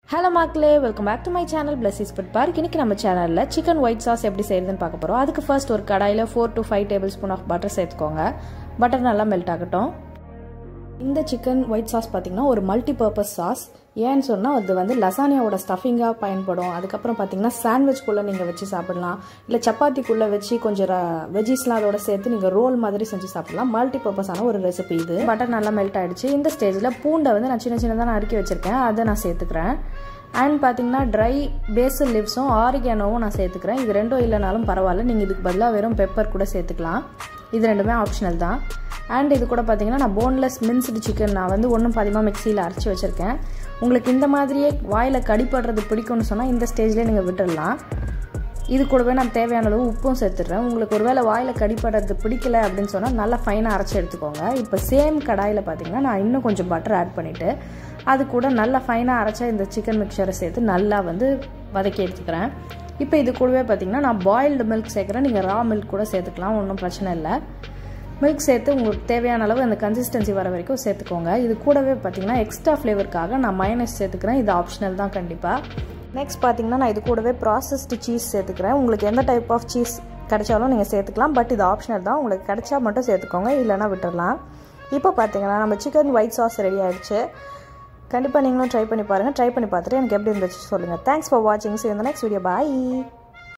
hello மக்களே welcome back to my channel Blessy's food park இன்னைக்கு நம்ம சேனலில் சிக்கன் ஒயிட் சாஸ் எப்படி செய்யறதுன்னு பார்க்க போகிறோம் அதுக்கு ஃபர்ஸ்ட் ஒரு கடாயில் four to five table spoon of butter சேர்த்துக்கோங்க பட்டர் நல்லா மெல்ட் ஆகட்டும் இந்த சிக்கன் ஒயிட் சாஸ் பார்த்திங்கன்னா ஒரு மல்டி பர்பஸ் சாஸ் ஏன்னு சொன்னால் அது வந்து லசானியாவோட ஸ்டஃபிங்காக பயன்படும் அதுக்கப்புறம் பார்த்தீங்கன்னா சாண்ட்விச்குள்ளே நீங்கள் வச்சு சாப்பிடலாம் இல்லை சப்பாத்திக்குள்ளே வச்சு கொஞ்சம் வெஜிஸ்லாம் அதோட சேர்த்து நீங்கள் ரோல் மாதிரி செஞ்சு சாப்பிடலாம் மல்டி பர்பஸான ஒரு ரெசிபி இது பட்டர் நல்லா மெல்ட் ஆகிடுச்சு இந்த ஸ்டேஜில் பூண்டை வந்து நான் சின்ன சின்னதாக நான் அறுக்கி வச்சுருக்கேன் அதை நான் சேர்த்துக்கிறேன் அண்ட் பார்த்தீங்கன்னா ட்ரை பேசல் லிவ்ஸும் ஆரிகானோவும் நான் சேர்த்துக்கிறேன் இது ரெண்டும் இல்லைனாலும் பரவாயில்ல நீங்கள் இதுக்கு பதிலாக வெறும் பெப்பர் கூட சேர்த்துக்கலாம் இது ரெண்டுமே ஆப்ஷனல் தான் அண்ட் இது கூட பார்த்தீங்கன்னா நான் போன்லெஸ் மின்ஸ்டு சிக்கன் நான் வந்து ஒன்றும் பாதிமாக மிக்சியில் அரைச்சி வச்சுருக்கேன் உங்களுக்கு இந்த மாதிரியே வாயில் கடிப்படுறது பிடிக்கும்னு சொன்னால் இந்த ஸ்டேஜ்லேயே நீங்கள் விட்டுடலாம் இது கூடவே நான் தேவையான அளவு உப்பும் சேர்த்துடுறேன் உங்களுக்கு ஒருவேளை வாயில் கடிப்படுறது பிடிக்கல அப்படின்னு சொன்னால் நல்லா ஃபைனாக அரைச்சி எடுத்துக்கோங்க இப்போ சேம் கடாயில் பார்த்தீங்கன்னா நான் இன்னும் கொஞ்சம் பட்டர் ஆட் பண்ணிவிட்டு அது கூட நல்லா ஃபைனாக அரைச்ச இந்த சிக்கன் மிக்சரை சேர்த்து நல்லா வந்து வதக்கி எடுத்துக்கிறேன் இப்போ இது கூடவே பார்த்தீங்கன்னா நான் பாயில்டு மில்க் சேர்க்குறேன் நீங்கள் ரா மில்க் கூட சேர்த்துக்கலாம் ஒன்றும் பிரச்சனை இல்லை மில்க் சேர்த்து உங்களுக்கு தேவையான அளவு அந்த கன்சிஸ்டன்சி வர வரைக்கும் சேர்த்துக்கோங்க இது கூடவே பார்த்தீங்கன்னா எக்ஸ்ட்ரா ஃப்ளேவருக்காக நான் மயனஸ் சேர்த்துக்கிறேன் இது ஆப்ஷனல் தான் கண்டிப்பாக நெக்ஸ்ட் பார்த்தீங்கன்னா நான் இது கூடவே ப்ராசஸ்டு சீஸ் சேர்த்துக்கிறேன் உங்களுக்கு எந்த டைப் ஆஃப் சீஸ் கிடைச்சாலும் நீங்கள் சேர்த்துக்கலாம் பட் இது ஆப்ஷனல் தான் உங்களுக்கு கிடைச்சா மட்டும் சேர்த்துக்கோங்க இல்லைனா விட்டுடலாம் இப்போ பார்த்தீங்கன்னா நம்ம சிக்கன் ஒயிட் சாஸ் ரெடி ஆகிடுச்சு கண்டிப்பாக நீங்களும் ட்ரை பண்ணி பாருங்கள் ட்ரை பண்ணி பார்த்துட்டு எனக்கு எப்படி இருந்துச்சு சொல்லுங்கள் தேங்க்ஸ் ஃபார் வாட்சிங் சி இந்த நெக்ஸ்ட் வீடியோ பாய்